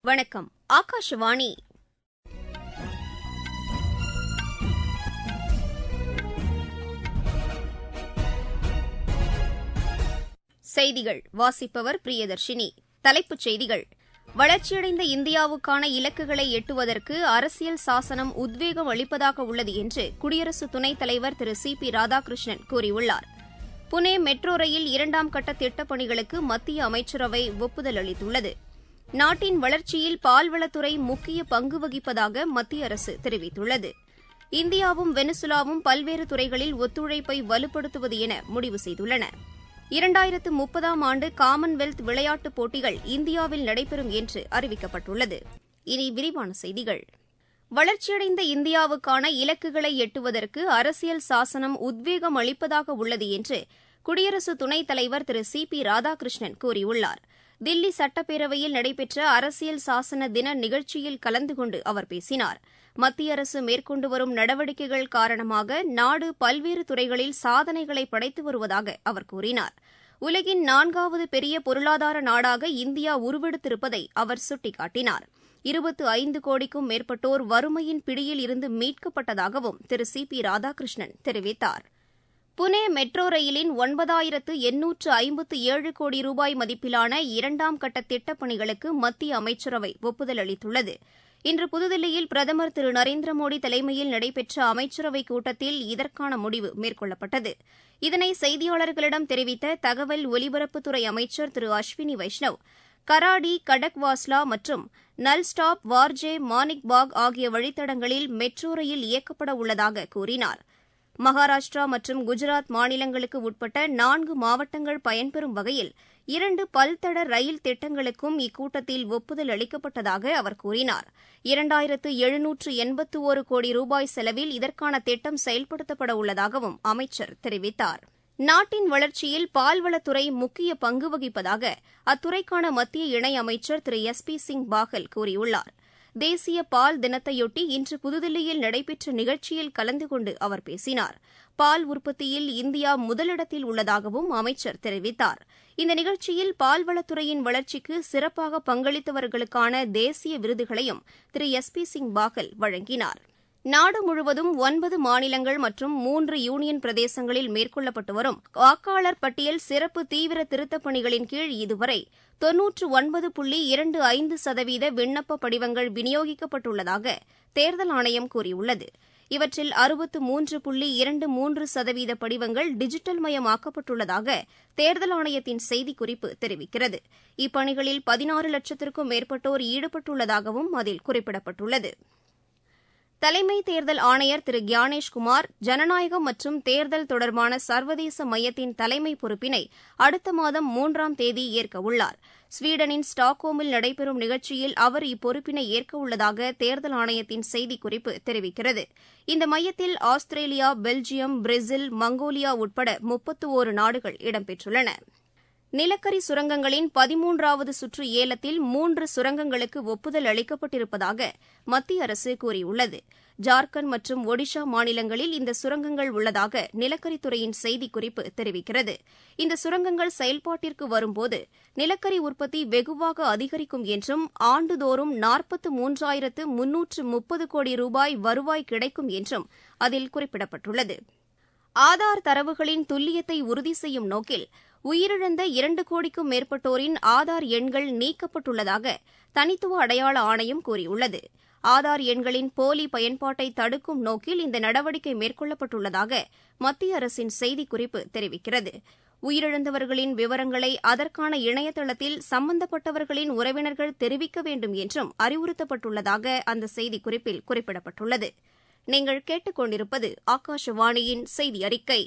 வணக்கம் ஆகாஷவாணி செய்திகள் வாசிப்பவர் பிரியதர்ஷினி தலைப்புச் செய்திகள் வளர்ச்சியடைந்த இந்தியாவுக்கான இலக்குகளை எட்டுவதற்கு அரசியல் சாசனம் உத்வேகம் அளிப்பதாக உள்ளது என்று குடியரசு துணைத் தலைவர் திரு சி பி ராதாகிருஷ்ணன் கூறியுள்ளார் புனே மெட்ரோ ரயில் இரண்டாம் கட்ட திட்டப் பணிகளுக்கு மத்திய அமைச்சரவை ஒப்புதல் அளித்துள்ளது நாட்டின் வளர்ச்சியில் பால்வளத்துறை முக்கிய பங்கு வகிப்பதாக மத்திய அரசு தெரிவித்துள்ளது இந்தியாவும் வெனிசுலாவும் பல்வேறு துறைகளில் ஒத்துழைப்பை வலுப்படுத்துவது என முடிவு செய்துள்ளன இரண்டாயிரத்து முப்பதாம் ஆண்டு காமன்வெல்த் விளையாட்டுப் போட்டிகள் இந்தியாவில் நடைபெறும் என்று அறிவிக்கப்பட்டுள்ளது இனி விரிவான செய்திகள் வளர்ச்சியடைந்த இந்தியாவுக்கான இலக்குகளை எட்டுவதற்கு அரசியல் சாசனம் உத்வேகம் அளிப்பதாக உள்ளது என்று குடியரசு துணைத் தலைவர் திரு சி பி ராதாகிருஷ்ணன் கூறியுள்ளார் தில்லி சட்டப்பேரவையில் நடைபெற்ற அரசியல் சாசன தின நிகழ்ச்சியில் கலந்து கொண்டு அவர் பேசினார் மத்திய அரசு மேற்கொண்டு வரும் நடவடிக்கைகள் காரணமாக நாடு பல்வேறு துறைகளில் சாதனைகளை படைத்து வருவதாக அவர் கூறினார் உலகின் நான்காவது பெரிய பொருளாதார நாடாக இந்தியா உருவெடுத்திருப்பதை அவர் சுட்டிக்காட்டினார் இருபத்து ஐந்து கோடிக்கும் மேற்பட்டோர் வறுமையின் பிடியில் இருந்து மீட்கப்பட்டதாகவும் திரு சி பி ராதாகிருஷ்ணன் தெரிவித்தார் புனே மெட்ரோ ரயிலின் ஒன்பதாயிரத்து எண்ணூற்று ஐம்பத்து ஏழு கோடி ரூபாய் மதிப்பிலான இரண்டாம் கட்ட திட்டப் பணிகளுக்கு மத்திய அமைச்சரவை ஒப்புதல் அளித்துள்ளது இன்று புதுதில்லியில் பிரதமர் திரு நரேந்திர மோடி தலைமையில் நடைபெற்ற அமைச்சரவைக் கூட்டத்தில் இதற்கான முடிவு மேற்கொள்ளப்பட்டது இதனை செய்தியாளர்களிடம் தெரிவித்த தகவல் ஒலிபரப்புத்துறை அமைச்சர் திரு அஸ்வினி வைஷ்ணவ் கராடி கடக்வாஸ்லா மற்றும் நல்ஸ்டாப் வார்ஜே மானிக்பாக் ஆகிய வழித்தடங்களில் மெட்ரோ ரயில் இயக்கப்பட உள்ளதாக கூறினார் மகாராஷ்டிரா மற்றும் குஜராத் மாநிலங்களுக்கு உட்பட்ட நான்கு மாவட்டங்கள் பயன்பெறும் வகையில் இரண்டு பல்தட ரயில் திட்டங்களுக்கும் இக்கூட்டத்தில் ஒப்புதல் அளிக்கப்பட்டதாக அவர் கூறினார் இரண்டாயிரத்து எழுநூற்று எண்பத்து ஒரு கோடி ரூபாய் செலவில் இதற்கான திட்டம் செயல்படுத்தப்பட உள்ளதாகவும் அமைச்சர் தெரிவித்தார் நாட்டின் வளர்ச்சியில் பால்வளத்துறை முக்கிய பங்கு வகிப்பதாக அத்துறைக்கான மத்திய இணையமைச்சர் திரு எஸ் பி சிங் பாகல் கூறியுள்ளார் தேசிய பால் தினத்தையொட்டி இன்று புதுதில்லியில் நடைபெற்ற நிகழ்ச்சியில் கலந்து கொண்டு அவர் பேசினார் பால் உற்பத்தியில் இந்தியா முதலிடத்தில் உள்ளதாகவும் அமைச்சர் தெரிவித்தார் இந்த நிகழ்ச்சியில் பால்வளத்துறையின் வளர்ச்சிக்கு சிறப்பாக பங்களித்தவர்களுக்கான தேசிய விருதுகளையும் திரு எஸ் பி சிங் பாகல் வழங்கினார் நாடு முழுவதும் ஒன்பது மாநிலங்கள் மற்றும் மூன்று யூனியன் பிரதேசங்களில் மேற்கொள்ளப்பட்டு வரும் வாக்காளர் பட்டியல் சிறப்பு தீவிர திருத்தப் பணிகளின் கீழ் இதுவரை தொன்னூற்று ஒன்பது புள்ளி இரண்டு ஐந்து சதவீத விண்ணப்ப படிவங்கள் விநியோகிக்கப்பட்டுள்ளதாக தேர்தல் ஆணையம் கூறியுள்ளது இவற்றில் அறுபத்து மூன்று புள்ளி இரண்டு மூன்று சதவீத படிவங்கள் டிஜிட்டல் மயமாக்கப்பட்டுள்ளதாக தேர்தல் ஆணையத்தின் செய்திக்குறிப்பு தெரிவிக்கிறது இப்பணிகளில் பதினாறு லட்சத்திற்கும் மேற்பட்டோர் ஈடுபட்டுள்ளதாகவும் அதில் குறிப்பிடப்பட்டுள்ளது தலைமை தேர்தல் ஆணையர் திரு கியானேஷ்குமார் ஜனநாயகம் மற்றும் தேர்தல் தொடர்பான சர்வதேச மையத்தின் தலைமை பொறுப்பினை அடுத்த மாதம் மூன்றாம் தேதி ஏற்க உள்ளார் ஸ்வீடனின் ஸ்டாக்ஹோமில் நடைபெறும் நிகழ்ச்சியில் அவர் இப்பொறுப்பினை ஏற்க உள்ளதாக தேர்தல் ஆணையத்தின் செய்திக்குறிப்பு தெரிவிக்கிறது இந்த மையத்தில் ஆஸ்திரேலியா பெல்ஜியம் பிரேசில் மங்கோலியா உட்பட முப்பத்து ஒரு நாடுகள் இடம்பெற்றுள்ளன நிலக்கரி சுரங்கங்களின் பதிமூன்றாவது சுற்று ஏலத்தில் மூன்று சுரங்கங்களுக்கு ஒப்புதல் அளிக்கப்பட்டிருப்பதாக மத்திய அரசு கூறியுள்ளது ஜார்க்கண்ட் மற்றும் ஒடிஷா மாநிலங்களில் இந்த சுரங்கங்கள் உள்ளதாக நிலக்கரித்துறையின் செய்திக்குறிப்பு தெரிவிக்கிறது இந்த சுரங்கங்கள் செயல்பாட்டிற்கு வரும்போது நிலக்கரி உற்பத்தி வெகுவாக அதிகரிக்கும் என்றும் ஆண்டுதோறும் நாற்பத்து மூன்றாயிரத்து முன்னூற்று முப்பது கோடி ரூபாய் வருவாய் கிடைக்கும் என்றும் அதில் குறிப்பிடப்பட்டுள்ளது ஆதார் தரவுகளின் துல்லியத்தை உறுதி செய்யும் நோக்கில் உயிரிழந்த இரண்டு கோடிக்கும் மேற்பட்டோரின் ஆதார் எண்கள் நீக்கப்பட்டுள்ளதாக தனித்துவ அடையாள ஆணையம் கூறியுள்ளது ஆதார் எண்களின் போலி பயன்பாட்டை தடுக்கும் நோக்கில் இந்த நடவடிக்கை மேற்கொள்ளப்பட்டுள்ளதாக மத்திய அரசின் செய்திக்குறிப்பு தெரிவிக்கிறது உயிரிழந்தவர்களின் விவரங்களை அதற்கான இணையதளத்தில் சம்பந்தப்பட்டவர்களின் உறவினர்கள் தெரிவிக்க வேண்டும் என்றும் அறிவுறுத்தப்பட்டுள்ளதாக அந்த செய்திக்குறிப்பில் குறிப்பிடப்பட்டுள்ளது நீங்கள் கேட்டுக்கொண்டிருப்பது ஆகாஷவாணியின் செய்தி அறிக்கை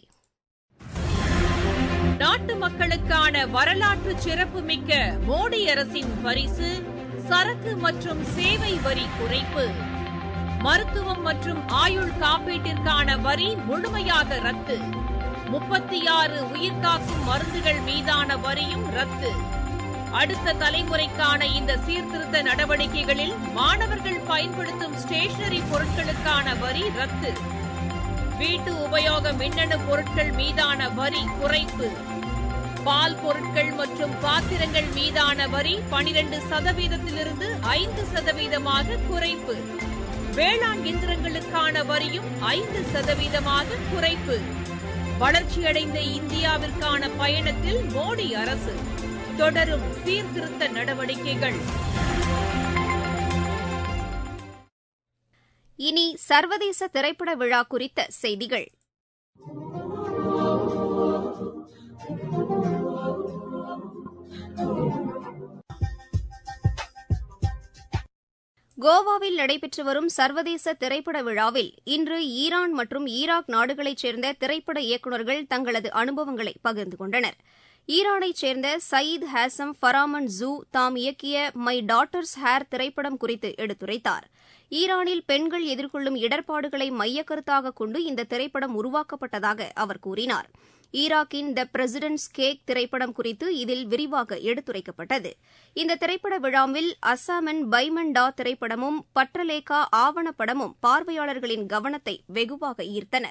நாட்டு மக்களுக்கான வரலாற்று சிறப்புமிக்க மோடி அரசின் பரிசு சரக்கு மற்றும் சேவை வரி குறைப்பு மருத்துவம் மற்றும் ஆயுள் காப்பீட்டிற்கான வரி முழுமையாக ரத்து முப்பத்தி ஆறு உயிர்காக்கும் மருந்துகள் மீதான வரியும் ரத்து அடுத்த தலைமுறைக்கான இந்த சீர்திருத்த நடவடிக்கைகளில் மாணவர்கள் பயன்படுத்தும் ஸ்டேஷனரி பொருட்களுக்கான வரி ரத்து வீட்டு உபயோக மின்னணு பொருட்கள் மீதான வரி குறைப்பு பால் பொருட்கள் மற்றும் பாத்திரங்கள் மீதான வரி பனிரெண்டு சதவீதத்திலிருந்து ஐந்து சதவீதமாக குறைப்பு வேளாண் இயந்திரங்களுக்கான வரியும் ஐந்து சதவீதமாக குறைப்பு வளர்ச்சியடைந்த இந்தியாவிற்கான பயணத்தில் மோடி அரசு தொடரும் சீர்திருத்த நடவடிக்கைகள் இனி சர்வதேச திரைப்பட விழா குறித்த செய்திகள் கோவாவில் நடைபெற்று வரும் சர்வதேச திரைப்பட விழாவில் இன்று ஈரான் மற்றும் ஈராக் நாடுகளைச் சேர்ந்த திரைப்பட இயக்குநர்கள் தங்களது அனுபவங்களை பகிர்ந்து கொண்டனர் ஈரானைச் சேர்ந்த சயீத் ஹாசம் ஃபராமன் ஜூ தாம் இயக்கிய மை டாட்டர்ஸ் ஹேர் திரைப்படம் குறித்து எடுத்துரைத்தார் ஈரானில் பெண்கள் எதிர்கொள்ளும் இடர்பாடுகளை மையக்கருத்தாக கொண்டு இந்த திரைப்படம் உருவாக்கப்பட்டதாக அவர் கூறினார் ஈராக்கின் த பிரசிடென்ட்ஸ் கேக் திரைப்படம் குறித்து இதில் விரிவாக எடுத்துரைக்கப்பட்டது இந்த திரைப்பட விழாவில் அசாமன் பைமண்டா திரைப்படமும் பட்ரலேகா ஆவணப்படமும் பார்வையாளர்களின் கவனத்தை வெகுவாக ஈர்த்தன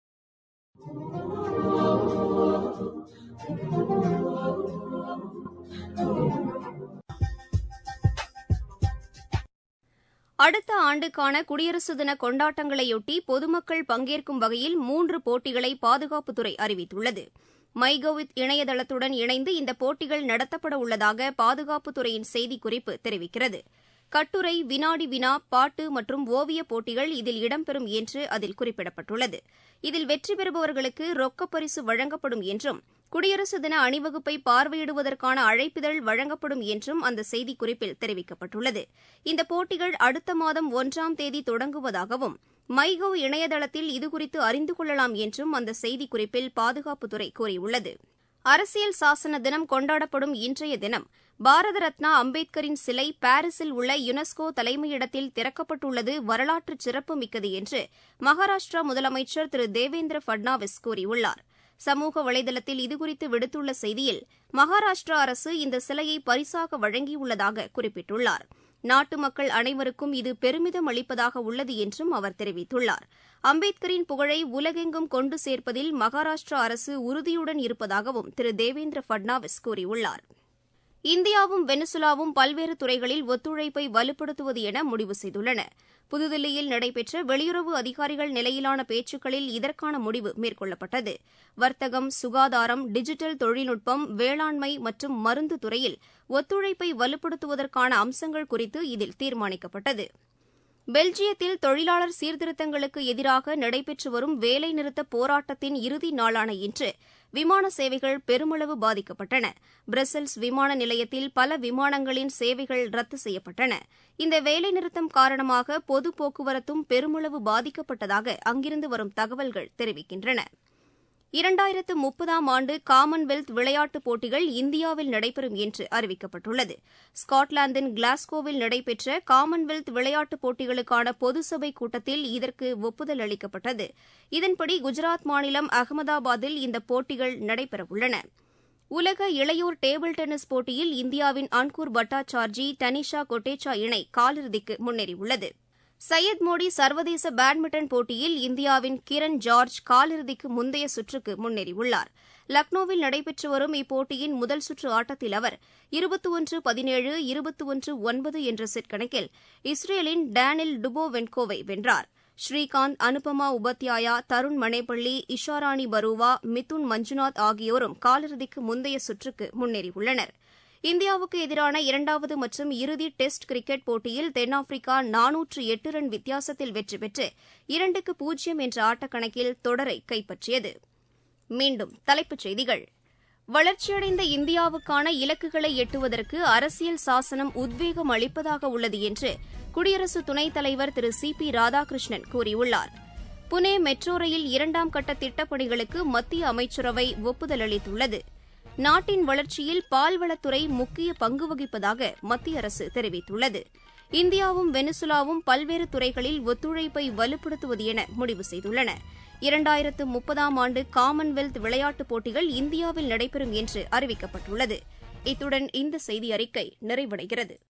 அடுத்த ஆண்டுக்கான குடியரசு தின கொண்டாட்டங்களையொட்டி பொதுமக்கள் பங்கேற்கும் வகையில் மூன்று போட்டிகளை பாதுகாப்புத்துறை அறிவித்துள்ளது மைகோவித் இணையதளத்துடன் இணைந்து இந்த போட்டிகள் நடத்தப்பட உள்ளதாக பாதுகாப்புத்துறையின் செய்திக்குறிப்பு தெரிவிக்கிறது கட்டுரை வினாடி வினா பாட்டு மற்றும் ஓவியப் போட்டிகள் இதில் இடம்பெறும் என்று அதில் குறிப்பிடப்பட்டுள்ளது இதில் வெற்றி பெறுபவர்களுக்கு ரொக்கப் பரிசு வழங்கப்படும் என்றும் குடியரசு தின அணிவகுப்பை பார்வையிடுவதற்கான அழைப்பிதழ் வழங்கப்படும் என்றும் அந்த செய்திக்குறிப்பில் தெரிவிக்கப்பட்டுள்ளது இந்த போட்டிகள் அடுத்த மாதம் ஒன்றாம் தேதி தொடங்குவதாகவும் மைகவ் இணையதளத்தில் இதுகுறித்து அறிந்து கொள்ளலாம் என்றும் அந்த செய்திக்குறிப்பில் பாதுகாப்புத்துறை கூறியுள்ளது அரசியல் சாசன தினம் கொண்டாடப்படும் இன்றைய தினம் பாரத ரத்னா அம்பேத்கரின் சிலை பாரிஸில் உள்ள யுனெஸ்கோ தலைமையிடத்தில் திறக்கப்பட்டுள்ளது வரலாற்று சிறப்புமிக்கது என்று மகாராஷ்டிரா முதலமைச்சர் திரு தேவேந்திர பட்னாவிஸ் கூறியுள்ளார் சமூக வலைதளத்தில் இதுகுறித்து விடுத்துள்ள செய்தியில் மகாராஷ்டிரா அரசு இந்த சிலையை பரிசாக வழங்கியுள்ளதாக குறிப்பிட்டுள்ளார் நாட்டு மக்கள் அனைவருக்கும் இது பெருமிதம் அளிப்பதாக உள்ளது என்றும் அவர் தெரிவித்துள்ளார் அம்பேத்கரின் புகழை உலகெங்கும் கொண்டு சேர்ப்பதில் மகாராஷ்டிரா அரசு உறுதியுடன் இருப்பதாகவும் திரு தேவேந்திர பட்னாவிஸ் கூறியுள்ளார் இந்தியாவும் வெனிசுலாவும் பல்வேறு துறைகளில் ஒத்துழைப்பை வலுப்படுத்துவது என முடிவு செய்துள்ளன புதுதில்லியில் நடைபெற்ற வெளியுறவு அதிகாரிகள் நிலையிலான பேச்சுக்களில் இதற்கான முடிவு மேற்கொள்ளப்பட்டது வர்த்தகம் சுகாதாரம் டிஜிட்டல் தொழில்நுட்பம் வேளாண்மை மற்றும் மருந்து துறையில் ஒத்துழைப்பை வலுப்படுத்துவதற்கான அம்சங்கள் குறித்து இதில் தீர்மானிக்கப்பட்டது பெல்ஜியத்தில் தொழிலாளர் சீர்திருத்தங்களுக்கு எதிராக நடைபெற்று வரும் வேலைநிறுத்த போராட்டத்தின் இறுதி நாளான இன்று விமான சேவைகள் பெருமளவு பாதிக்கப்பட்டன பிரசல்ஸ் விமான நிலையத்தில் பல விமானங்களின் சேவைகள் ரத்து செய்யப்பட்டன இந்த வேலைநிறுத்தம் காரணமாக பொது போக்குவரத்தும் பெருமளவு பாதிக்கப்பட்டதாக அங்கிருந்து வரும் தகவல்கள் தெரிவிக்கின்றன இரண்டாயிரத்து முப்பதாம் ஆண்டு காமன்வெல்த் விளையாட்டுப் போட்டிகள் இந்தியாவில் நடைபெறும் என்று அறிவிக்கப்பட்டுள்ளது ஸ்காட்லாந்தின் கிளாஸ்கோவில் நடைபெற்ற காமன்வெல்த் விளையாட்டுப் போட்டிகளுக்கான பொதுசபை கூட்டத்தில் இதற்கு ஒப்புதல் அளிக்கப்பட்டது இதன்படி குஜராத் மாநிலம் அகமதாபாத்தில் இந்த போட்டிகள் நடைபெறவுள்ளன உலக இளையோர் டேபிள் டென்னிஸ் போட்டியில் இந்தியாவின் அன்கூர் பட்டாச்சார்ஜி டனிஷா கொட்டேச்சா இணை காலிறுதிக்கு முன்னேறியுள்ளது சையத் மோடி சர்வதேச பேட்மிண்டன் போட்டியில் இந்தியாவின் கிரண் ஜார்ஜ் காலிறுதிக்கு முந்தைய சுற்றுக்கு முன்னேறியுள்ளார் லக்னோவில் நடைபெற்று வரும் இப்போட்டியின் முதல் சுற்று ஆட்டத்தில் அவர் இருபத்தி ஒன்று பதினேழு இருபத்தி ஒன்று ஒன்பது என்ற செட் கணக்கில் இஸ்ரேலின் டேனில் டுபோவென்கோவை வென்றார் ஸ்ரீகாந்த் அனுபமா உபாத்யாயா தருண் மணேபள்ளி இஷாராணி பருவா மிதுன் மஞ்சுநாத் ஆகியோரும் காலிறுதிக்கு முந்தைய சுற்றுக்கு முன்னேறியுள்ளனா் இந்தியாவுக்கு எதிரான இரண்டாவது மற்றும் இறுதி டெஸ்ட் கிரிக்கெட் போட்டியில் தென்னாப்பிரிக்கா நானூற்று எட்டு ரன் வித்தியாசத்தில் வெற்றி பெற்று இரண்டுக்கு பூஜ்ஜியம் என்ற ஆட்டக்கணக்கில் தொடரை கைப்பற்றியது மீண்டும் தலைப்புச் செய்திகள் வளர்ச்சியடைந்த இந்தியாவுக்கான இலக்குகளை எட்டுவதற்கு அரசியல் சாசனம் உத்வேகம் அளிப்பதாக உள்ளது என்று குடியரசு துணைத் தலைவர் திரு சி பி ராதாகிருஷ்ணன் கூறியுள்ளார் புனே மெட்ரோ ரயில் இரண்டாம் கட்ட திட்டப்பணிகளுக்கு மத்திய அமைச்சரவை ஒப்புதல் அளித்துள்ளது நாட்டின் வளர்ச்சியில் பால்வளத்துறை முக்கிய பங்கு வகிப்பதாக மத்திய அரசு தெரிவித்துள்ளது இந்தியாவும் வெனிசுலாவும் பல்வேறு துறைகளில் ஒத்துழைப்பை வலுப்படுத்துவது என முடிவு செய்துள்ளன இரண்டாயிரத்து முப்பதாம் ஆண்டு காமன்வெல்த் விளையாட்டுப் போட்டிகள் இந்தியாவில் நடைபெறும் என்று அறிவிக்கப்பட்டுள்ளது இத்துடன் இந்த செய்தி அறிக்கை நிறைவடைகிறது